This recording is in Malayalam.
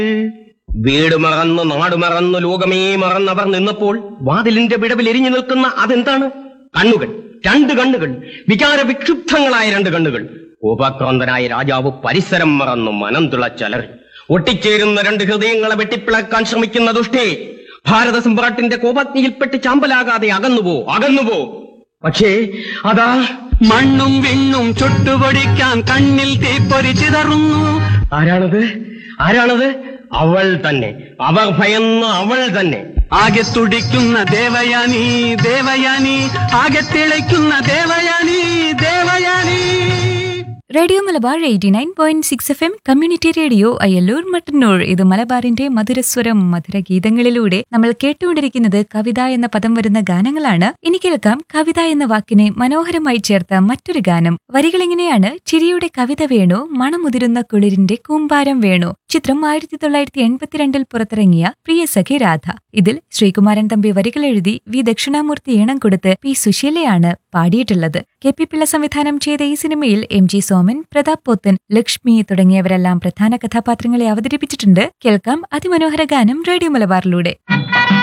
വീട് മറന്ന് നാട് മറന്ന് ലോകമേ മറന്നവർ നിന്നപ്പോൾ വാതിലിന്റെ വിടവിൽ എരിഞ്ഞു നിൽക്കുന്ന അതെന്താണ് കണ്ണുകൾ രണ്ട് കണ്ണുകൾ വികാര വിക്ഷുബ്ധങ്ങളായ രണ്ട് കണ്ണുകൾ കോപാക്രാന്തനായ രാജാവ് പരിസരം മറന്നു മനം തുളച്ചലറി ഒട്ടിച്ചേരുന്ന രണ്ട് ഹൃദയങ്ങളെ വെട്ടിപ്പിളക്കാൻ ശ്രമിക്കുന്ന ദുഷ്ടേ ഭാരത സമ്രാട്ടിന്റെ കോപഗ്നിയിൽപ്പെട്ട് ചാമ്പലാകാതെ അകന്നുപോ അകന്നുപോ പക്ഷേ അതാ മണ്ണും വിണ്ണും ചുട്ടുപൊടിക്കാൻ കണ്ണിൽ തീപ്പൊരി ചിതറുന്നു ആരാണത് ആരാണത് അവൾ തന്നെ അവർ ഭയന്ന അവൾ തന്നെ ആകെ തുടിക്കുന്ന ദേവയാനി ദേവയാനി ആകെ തിളയ്ക്കുന്ന Devayani Devayani radio Malabar eighty nine point six F M community radio Ayyallur Mattannur ഇത് മലബാറിന്റെ മധുരസ്വരം മധുര ഗീതങ്ങളിലൂടെ നമ്മൾ കേട്ടുകൊണ്ടിരിക്കുന്നത് കവിത എന്ന പദം വരുന്ന ഗാനങ്ങളാണ് ഇനി കേൾക്കാം കവിത എന്ന വാക്കിനെ മനോഹരമായി ചേർത്ത മറ്റൊരു ഗാനം വരികളിങ്ങനെയാണ് ചിരിയുടെ കവിത വേണു മണമുതിരുന്ന കുളിരിന്റെ കൂമ്പാരം വേണു ചിത്രം ആയിരത്തി തൊള്ളായിരത്തി എൺപത്തിരണ്ടിൽ പുറത്തിറങ്ങിയ പ്രിയ സഖി രാധ ഇതിൽ ശ്രീകുമാരൻ തമ്പി വരികൾ എഴുതി വി ദക്ഷിണാമൂർത്തി ഈണം കൊടുത്ത് പി സുശീലയാണ് പാടിയിട്ടുള്ളത് കെ പി പിള്ള സംവിധാനം ചെയ്ത ഈ സിനിമയിൽ എം ജി സോമൻ പ്രതാപ് പോത്തൻ ലക്ഷ്മി തുടങ്ങിയവരെല്ലാം പ്രധാന കഥാപാത്രങ്ങളെ അവതരിപ്പിച്ചിട്ടുണ്ട് കേൾക്കാം അതിമനോഹര ഗാനം റേഡിയോ മലബാറിലൂടെ